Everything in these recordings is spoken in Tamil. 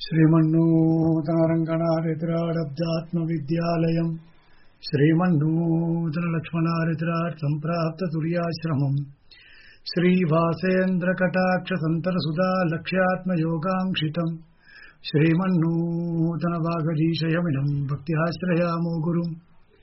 श्रीमन्नूतनरङ्गनारित्राडब्दात्मविद्यालयम् श्रीमन्नूतनलक्ष्मणारित्रात् सम्प्राप्ततुर्याश्रमम् श्रीभासेन्द्रकटाक्षसन्तरसुधा लक्ष्यात्मयोगाङ्क्षितम् श्रीमन्नूतनवागजीशयमिनम् भक्त्याश्रयामो गुरुम्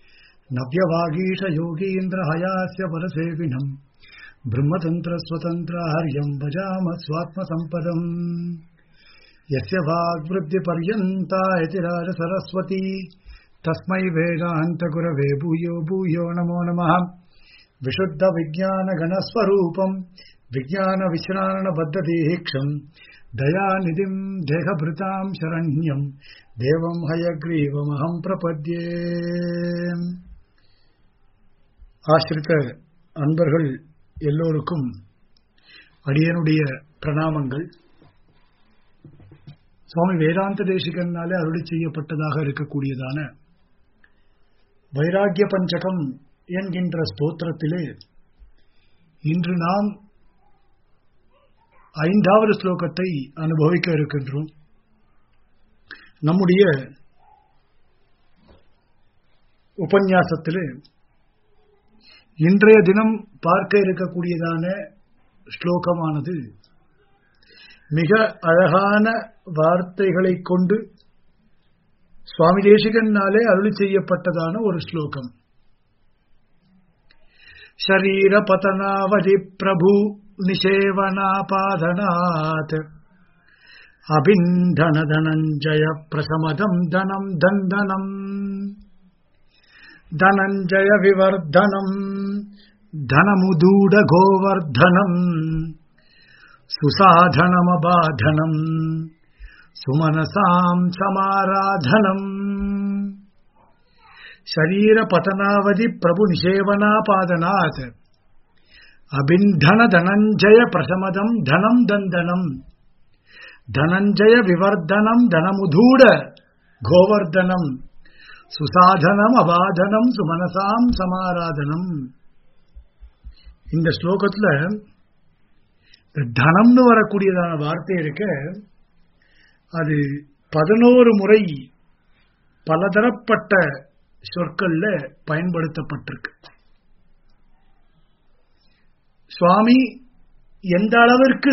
नव्यवागीशयोगीन्द्रहयास्य परसेविनम् ब्रह्मतन्त्रस्वतन्त्रार्यम् भजाम स्वात्मसम्पदम् यस्य वाग्वृद्धिपर्यन्ता इति राजसरस्वती तस्मै वेदान्तगुरवे भूयो भूयो नमो नमः विशुद्धविज्ञानगणस्वरूपम् विज्ञानविश्राणबद्धदीक्षम् दयानिधिम् देहभृताम् शरण्यम् देवम् हयग्रीवमहम् प्रपद्ये ஆசிரித்த அன்பர்கள் எல்லோருக்கும் அடியனுடைய பிரணாமங்கள் சுவாமி வேதாந்த தேசிகனாலே அருளி செய்யப்பட்டதாக இருக்கக்கூடியதான வைராகிய பஞ்சகம் என்கின்ற ஸ்தோத்திரத்திலே இன்று நாம் ஐந்தாவது ஸ்லோகத்தை அனுபவிக்க இருக்கின்றோம் நம்முடைய உபன்யாசத்திலே இன்றைய தினம் பார்க்க இருக்கக்கூடியதான ஸ்லோகமானது மிக அழகான வார்த்தைகளை கொண்டு சுவாமி தேசிகனாலே அருளி செய்யப்பட்டதான ஒரு ஸ்லோகம் ஷரீர பதனாவதி பிரபு நிஷேவனாபாதனாத் அபிந்தன தனஞ்சய பிரசமதம் தனம் தந்தனம் தனஞ்சய விவர்தனம் தனமுதூட கோவர்தனம் சுசாதனமபாதனம் சுமனசாம் சமாராதனம் ಶರೀರ ಪತನಾವಧಿ ಪ್ರಭು ನಿಷೇವನಾಪಾದನಾತ್ ಅಭಿಂಧನ ಧನಂಜಯ ಪ್ರಶಮದಂ ಧನಂ ದಂದನಂ ಧನಂಜಯ ವಿವರ್ಧನಂ ಧನಮುಧೂಡ ಗೋವರ್ಧನಂ சுசாதனம் அபாதனம் சுமனசாம் சமாராதனம் இந்த ஸ்லோகத்துல தனம்னு வரக்கூடியதான வார்த்தை இருக்க அது பதினோரு முறை பலதரப்பட்ட சொற்கள்ல பயன்படுத்தப்பட்டிருக்கு சுவாமி எந்த அளவிற்கு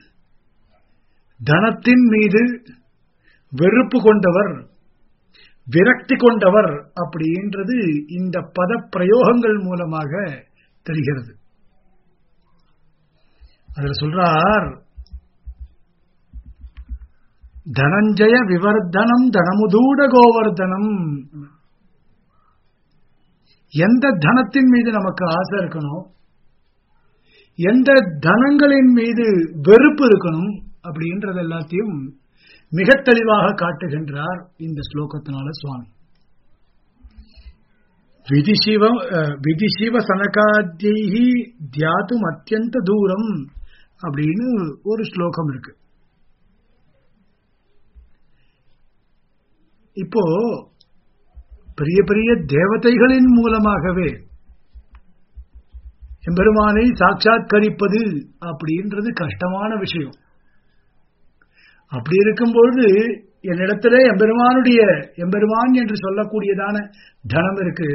தனத்தின் மீது வெறுப்பு கொண்டவர் விரக்தி கொண்டவர் அப்படின்றது இந்த பத பிரயோகங்கள் மூலமாக தெரிகிறது அதில் சொல்றார் தனஞ்சய விவர்தனம் தனமுதூட கோவர்தனம் எந்த தனத்தின் மீது நமக்கு ஆசை இருக்கணும் எந்த தனங்களின் மீது வெறுப்பு இருக்கணும் அப்படின்றது எல்லாத்தையும் மிக தெளிவாக காட்டுகின்றார் இந்த ஸ்லோகத்தினால சுவாமி விதிசிவ விதிசிவ சனகாத்தியை தியாத்தும் அத்தியந்த தூரம் அப்படின்னு ஒரு ஸ்லோகம் இருக்கு இப்போ பெரிய பெரிய தேவதைகளின் மூலமாகவே எம்பெருமானை சாட்சாத்கரிப்பது அப்படின்றது கஷ்டமான விஷயம் அப்படி இருக்கும்பொழுது என்னிடத்துல எம்பெருமானுடைய எம்பெருமான் என்று சொல்லக்கூடியதான தனம் இருக்கு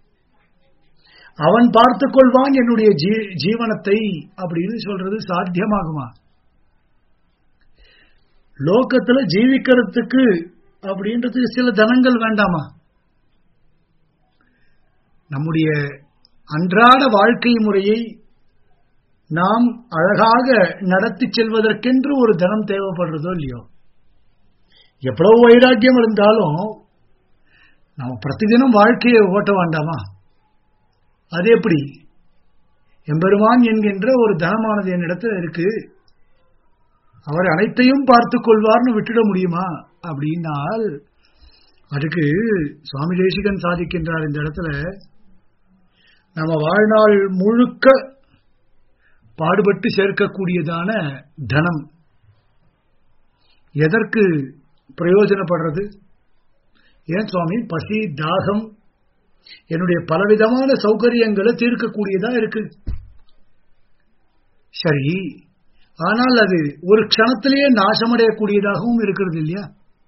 அவன் பார்த்து கொள்வான் என்னுடைய ஜீவனத்தை அப்படின்னு சொல்றது சாத்தியமாகுமா லோக்கத்துல ஜீவிக்கிறதுக்கு அப்படின்றது சில தனங்கள் வேண்டாமா நம்முடைய அன்றாட வாழ்க்கை முறையை நாம் அழகாக நடத்தி செல்வதற்கென்று ஒரு தனம் தேவைப்படுறதோ இல்லையோ எவ்வளவு வைராக்கியம் இருந்தாலும் நம்ம பிரதிதினம் வாழ்க்கையை ஓட்ட வேண்டாமா அது எப்படி எம்பெருமான் என்கின்ற ஒரு தனமானது என்னிடத்துல இருக்கு அவர் அனைத்தையும் பார்த்து கொள்வார்னு விட்டுட முடியுமா அப்படின்னால் அதுக்கு சுவாமி தேசிகன் சாதிக்கின்றார் இந்த இடத்துல நம்ம வாழ்நாள் முழுக்க பாடுபட்டு சேர்க்கக்கூடியதான தனம் எதற்கு பிரயோஜனப்படுறது ஏன் சுவாமி பசி தாகம் என்னுடைய பலவிதமான சௌகரியங்களை தீர்க்கக்கூடியதா இருக்கு சரி ஆனால் அது ஒரு க்ஷணத்திலேயே நாசமடையக்கூடியதாகவும் இருக்கிறது இல்லையா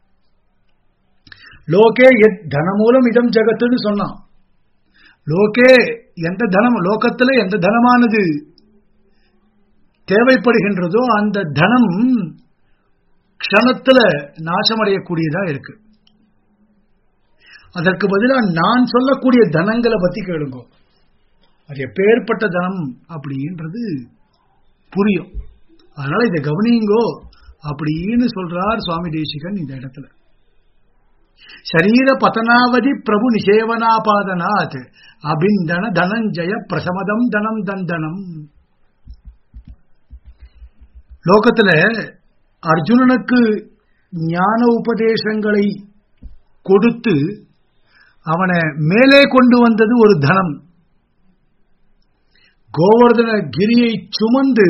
லோகே எத் தனமூலம் இதம் ஜெகத்துன்னு சொன்னான் லோகே எந்த தனம் லோகத்துல எந்த தனமானது தேவைப்படுகின்றதோ அந்த தனம் க்ஷணத்துல நாசமடையக்கூடியதா இருக்கு அதற்கு பதிலாக நான் சொல்லக்கூடிய தனங்களை பத்தி கேளுங்க அது எப்பேற்பட்ட தனம் அப்படின்றது புரியும் அதனால இதை கவனிங்கோ அப்படின்னு சொல்றார் சுவாமி தேசிகன் இந்த இடத்துல சரீர பதனாவதி பிரபு நிஷேவனாபாதனாத் அபிந்தன தனஞ்சய பிரசமதம் தனம் தந்தனம் லோகத்துல அர்ஜுனனுக்கு ஞான உபதேசங்களை கொடுத்து அவனை மேலே கொண்டு வந்தது ஒரு தனம் கோவர்தன கிரியை சுமந்து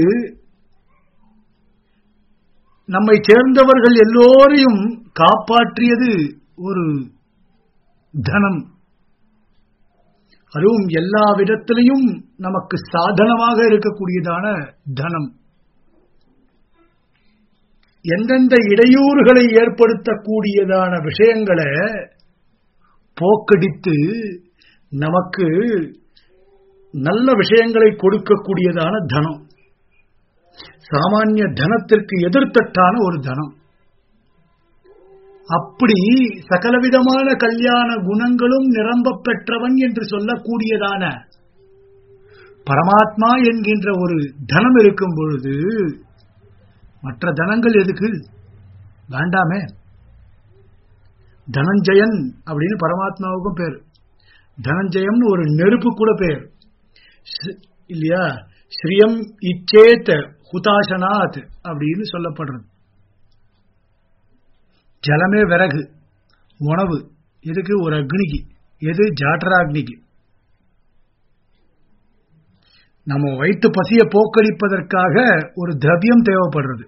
நம்மை சேர்ந்தவர்கள் எல்லோரையும் காப்பாற்றியது ஒரு தனம் அதுவும் எல்லா விதத்திலையும் நமக்கு சாதனமாக இருக்கக்கூடியதான தனம் எந்தெந்த இடையூறுகளை ஏற்படுத்தக்கூடியதான விஷயங்களை போக்கடித்து நமக்கு நல்ல விஷயங்களை கொடுக்கக்கூடியதான தனம் சாமானிய தனத்திற்கு எதிர்த்தட்டான ஒரு தனம் அப்படி சகலவிதமான கல்யாண குணங்களும் நிரம்ப பெற்றவன் என்று சொல்லக்கூடியதான பரமாத்மா என்கின்ற ஒரு தனம் இருக்கும் பொழுது மற்ற தனங்கள் எதுக்கு வேண்டாமே தனஞ்சயன் அப்படின்னு பரமாத்மாவுக்கும் பேர் தனஞ்சயம்னு ஒரு நெருப்பு கூட பேர் இல்லையா ஸ்ரீயம் இச்சேத் ஹுதாசனாத் அப்படின்னு சொல்லப்படுறது ஜலமே விறகு உணவு இதுக்கு ஒரு அக்னிக்கு எது ஜாட்டராக்னிக்கு நம்ம வயிற்று பசிய போக்கடிப்பதற்காக ஒரு திரவியம் தேவைப்படுறது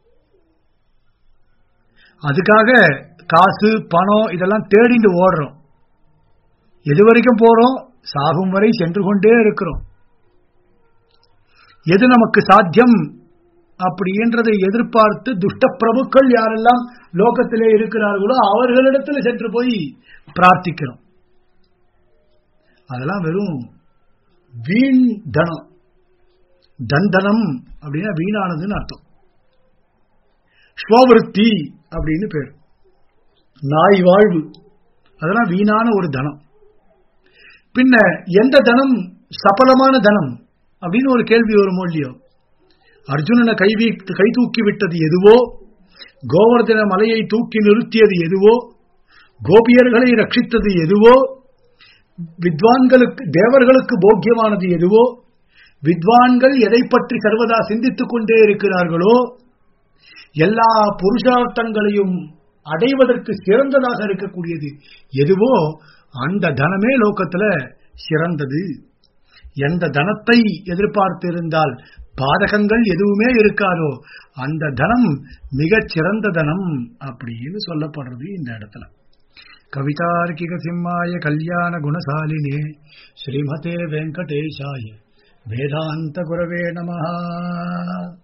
அதுக்காக காசு பணம் இதெல்லாம் தேடிட்டு ஓடுறோம் எது வரைக்கும் போறோம் சாகும் வரை சென்று கொண்டே இருக்கிறோம் எது நமக்கு சாத்தியம் அப்படின்றதை எதிர்பார்த்து துஷ்ட பிரபுக்கள் யாரெல்லாம் லோகத்திலே இருக்கிறார்களோ அவர்களிடத்தில் சென்று போய் பிரார்த்திக்கிறோம் அதெல்லாம் வெறும் வீண் தனம் தந்தனம் அப்படின்னா வீணானதுன்னு அர்த்தம் ஸ்வவிருத்தி அப்படின்னு பேர் நாய் வாழ்வு அதெல்லாம் வீணான ஒரு தனம் பின்ன எந்த தனம் சபலமான தனம் அப்படின்னு ஒரு கேள்வி வரும் இல்லையோ அர்ஜுனனை கை கை தூக்கி விட்டது எதுவோ கோவர்தன மலையை தூக்கி நிறுத்தியது எதுவோ கோபியர்களை ரட்சித்தது எதுவோ வித்வான்களுக்கு தேவர்களுக்கு போக்கியமானது எதுவோ வித்வான்கள் எதை பற்றி சர்வதா சிந்தித்துக் கொண்டே இருக்கிறார்களோ எல்லா புருஷார்த்தங்களையும் அடைவதற்கு சிறந்ததாக இருக்கக்கூடியது எதுவோ அந்த தனமே லோகத்துல சிறந்தது எந்த தனத்தை எதிர்பார்த்திருந்தால் பாதகங்கள் எதுவுமே இருக்காதோ அந்த தனம் மிகச் சிறந்த தனம் அப்படின்னு சொல்லப்படுறது இந்த இடத்துல கவிதார்க்கிக சிம்மாய கல்யாண குணசாலினே ஸ்ரீமதே வெங்கடேஷாய வேதாந்த குரவே நமஹா